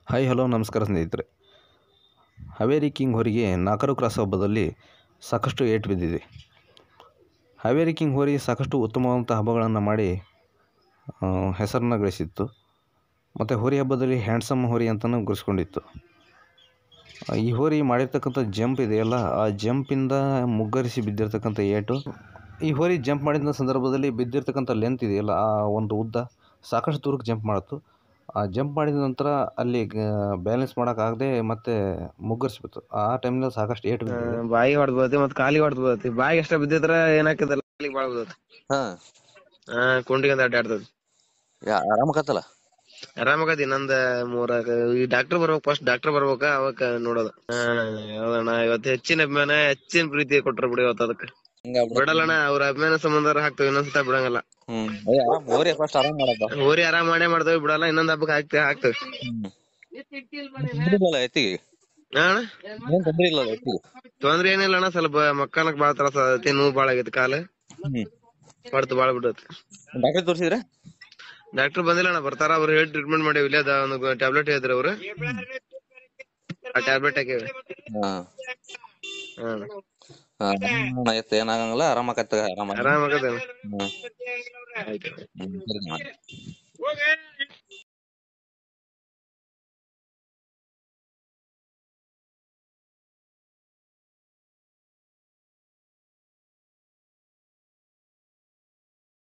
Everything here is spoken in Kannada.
ಹಾಯ್ ಹಲೋ ನಮಸ್ಕಾರ ಸ್ನೇಹಿತರೆ ಹಾವೇರಿ ಕಿಂಗ್ ಹೋರಿಗೆ ನಾಲ್ಕರು ಕ್ರಾಸ್ ಹಬ್ಬದಲ್ಲಿ ಸಾಕಷ್ಟು ಏಟು ಬಿದ್ದಿದೆ ಹಾವೇರಿ ಕಿಂಗ್ ಹೋರಿ ಸಾಕಷ್ಟು ಉತ್ತಮವಾದಂಥ ಹಬ್ಬಗಳನ್ನು ಮಾಡಿ ಹೆಸರನ್ನು ಗಳಿಸಿತ್ತು ಮತ್ತು ಹೋರಿ ಹಬ್ಬದಲ್ಲಿ ಹ್ಯಾಂಡ್ಸಮ್ ಹೋರಿ ಅಂತಲೂ ಗುರುಸ್ಕೊಂಡಿತ್ತು ಈ ಹೋರಿ ಮಾಡಿರ್ತಕ್ಕಂಥ ಜಂಪ್ ಇದೆಯಲ್ಲ ಆ ಜಂಪಿಂದ ಮುಗ್ಗರಿಸಿ ಬಿದ್ದಿರ್ತಕ್ಕಂಥ ಏಟು ಈ ಹೋರಿ ಜಂಪ್ ಮಾಡಿದ ಸಂದರ್ಭದಲ್ಲಿ ಬಿದ್ದಿರ್ತಕ್ಕಂಥ ಲೆಂತ್ ಇದೆಯಲ್ಲ ಆ ಒಂದು ಉದ್ದ ಸಾಕಷ್ಟು ದೂರಕ್ಕೆ ಜಂಪ್ ಮಾಡಿತು ಆ ಜಂಪ್ ಮಾಡಿದ ನಂತರ ಅಲ್ಲಿ ಬ್ಯಾಲೆನ್ಸ್ ಮಾಡೋಕ್ಕಾಗದೆ ಮತ್ತೆ ಮುಗ್ಗರಿಸ್ಬಿತ್ತು ಆ ಟೈಮ್ನಲ್ಲಿ ಸಾಕಷ್ಟು ಏಟು ಬಿದ್ದಿದೆ ಬಾಯಿಗೆ ಹೊಡೆದ್ ಬೀಳತಿ ಮತ್ ಕಾಲಿಗೆ ಹೊಡೆದ್ ಬೀಳತಿ ಬಾಯಿಗೆ ಎಷ್ಟ ಬಿದ್ದಿದ್ರ ಏನಾಕದಲ್ಲ ಕಾಲಿಗೆ ಬಾಳ ಬೀಳತಿ ಹಾ ಹಾ ಕುಂಡಿಗೆ ಅಂತ ಅಡ್ಡಾಡ್ತದ ಯಾ ಆರಾಮಕತ್ತಲ್ಲ ಆರಾಮಾಗತಿ ಇನ್ನೊಂದ್ ಮೂರ ಈ ಡಾಕ್ಟರ್ ಬರ್ಬೇಕು ಫಸ್ಟ್ ಡಾಕ್ಟರ್ ಬರ್ಬೇಕ ಅವಾಗ ನೋಡೋದ ಹಾ ಹೌದಣ್ಣ ಇವತ್ತು ಹೆಚ್ಚಿನ ಅಭಿಮಾನ ಹೆಚ್ಚಿನ ಪ್ರೀತಿ ಕೊಟ್ರ ಬಿಡಿ ಇವತ್ತು ಅದಕ್ಕ ಹಂಗ ಬಿಡಲ್ಲಣ್ಣ ಅವ್ರ ಅಭಿಮಾನ ಸಂಬಂಧ ಹಾಕ್ತೇವೆ ಇನ್ನೊಂದ್ಸತ ಬಿಡಂಗಲ್ಲ ಹ್ಮ್ ಏ ಆರಾಮ್ ಹೋರಿ ಫಸ್ಟ್ ಆರಾಮ್ ಮಾಡಪ್ಪ ಹೋರಿ ಆರಾಮ್ ಮಾಡೇ ಮಾಡ್ತೇವೆ ಬಿಡಲ್ಲ ಇನ್ನೊಂದ್ ಹಬ್ಬಕ್ಕೆ ಹಾಕ್ತೇವೆ ಹಾಕ್ತೇವೆ ಹ್ಮ್ ತೊಂದ್ರೆ ಇಲ್ಲಲ್ಲ ಎತ್ತಿಗೆ ಹಾ ಅಣ್ಣ ಏನ್ ತೊಂದ್ರೆ ಇಲ್ಲಲ್ಲ ಎತ್ತಿಗೆ ತೊಂದ್ರೆ ಏನಿಲ್ಲ ಅಣ್ಣ ಸ್ವಲ್ಪ ಮಕ್ಕಳಕ್ ಬಾಳ ತ್ರಾಸ ಆಗತಿ ನೋವು ಬಾಳ ಆಗೈತಿ ಕಾಲ ಹ್ಮ್ ಹೊಡ್ತು ಬಾಳ ಬಿಡತಿ ಡಾಕ್ಟರ್ ತೋರಿಸಿದ್ರೆ ಡಾಕ್ಟರ್ ಬಂದಿಲ್ಲ ಅಣ್ಣ ಬರ್ತಾರ ಅವ್ರು ಹೇಳಿ ಟ್ರೀಟ್ಮೆಂಟ್ ಮಾಡೇವಿ ಇಲ್ಲೇ ಅದ ಒಂದು ಟ್ಯಾಬ್ಲೆಟ್ ಹೇಳಿದ್ರ ಅವ್ರು ಆ ಟ್ಯಾಬ್ಲೆಟ್ ಹಾಕೇವಿ ಹಾ ಹಾ ಅಣ್ಣ. ಹಾ ಅಣ್ಣ ಎತ್ತ ಏನಾಗಂಗಿಲ್ಲ ಆರಾಮಕತ್ತ ಆರಾಮ ಆರಾಮ್ ಆಗದ ಹ್ಮ್ ಆಯ್ತು ಹ್ಮ್ ಸರಿ ಮಾಡಿ